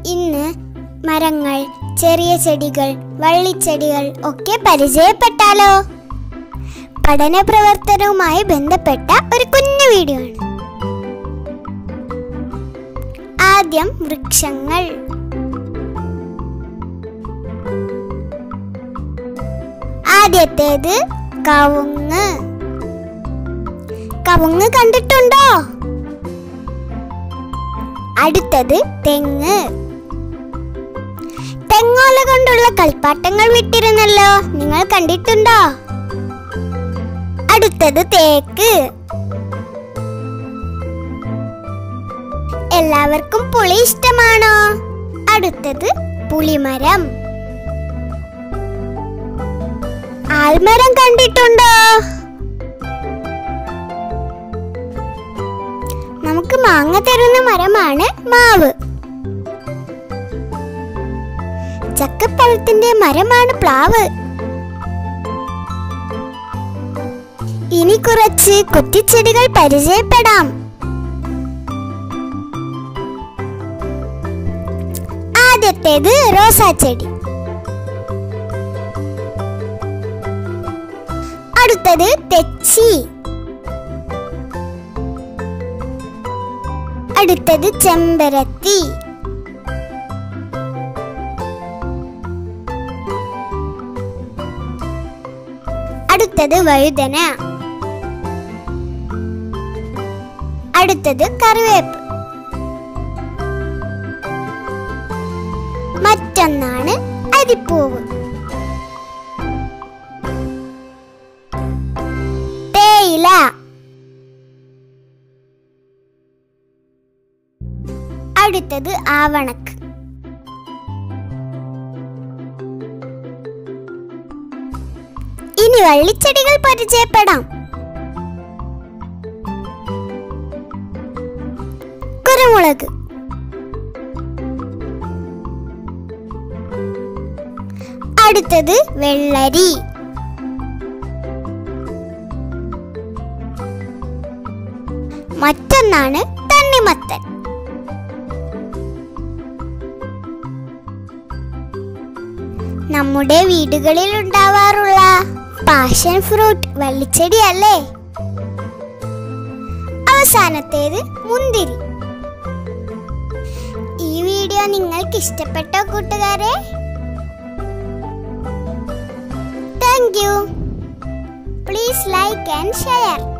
ഇന്ന് മരങ്ങൾ ചെറിയ ചെടികൾ വള്ളിച്ചെടികൾ ഒക്കെ പരിചയപ്പെട്ടാലോ പഠന പ്രവർത്തനവുമായി ബന്ധപ്പെട്ട ഒരു കുഞ്ഞു വീഡിയോ ആണ് ആദ്യം വൃക്ഷങ്ങൾ ആദ്യത്തേത് കവുങ്ങ് കവുങ്ങ് കണ്ടിട്ടുണ്ടോ അടുത്തത് തെങ്ങ് തെങ്ങോല കൊണ്ടുള്ള കളിപ്പാട്ടങ്ങൾ വിട്ടിരുന്നല്ലോ നിങ്ങൾ കണ്ടിട്ടുണ്ടോ അടുത്തത് തേക്ക് എല്ലാവർക്കും പുളി ഇഷ്ടമാണോ അടുത്തത് പുളിമരം ആൽമരം കണ്ടിട്ടുണ്ടോ നമുക്ക് മാങ്ങ തരുന്ന മരമാണ് മാവ് ചക്കപ്പഴത്തിന്റെ മരമാണ് പ്ലാവ് ഇനി കുറച്ച് കുറ്റിച്ചെടികൾ പരിചയപ്പെടാം ആദ്യത്തേത് റോസാച്ചെടി അടുത്തത് തെച്ചി അടുത്തത് ചെമ്പരത്തി അടുത്തത് വഴുതന അടുത്തത് കറിവേപ്പ് മറ്റൊന്നാണ് അരിപ്പൂവ് തേയില അടുത്തത് ആവണക്ക് ഇനി വള്ളിച്ചെടികൾ പരിചയപ്പെടാം കുരുമുളക് അടുത്തത് വെള്ളരി മറ്റൊന്നാണ് തണ്ണിമത്തൻ നമ്മുടെ വീടുകളിൽ ഉണ്ടാവാറുള്ള പാഷൻ ഫ്രൂട്ട് വള്ളിച്ചെടി അല്ലേ അവസാനത്തേത് മുന്തിരി ഈ വീഡിയോ നിങ്ങൾക്ക് ഇഷ്ടപ്പെട്ടോ കൂട്ടുകാരെ thank you please like and share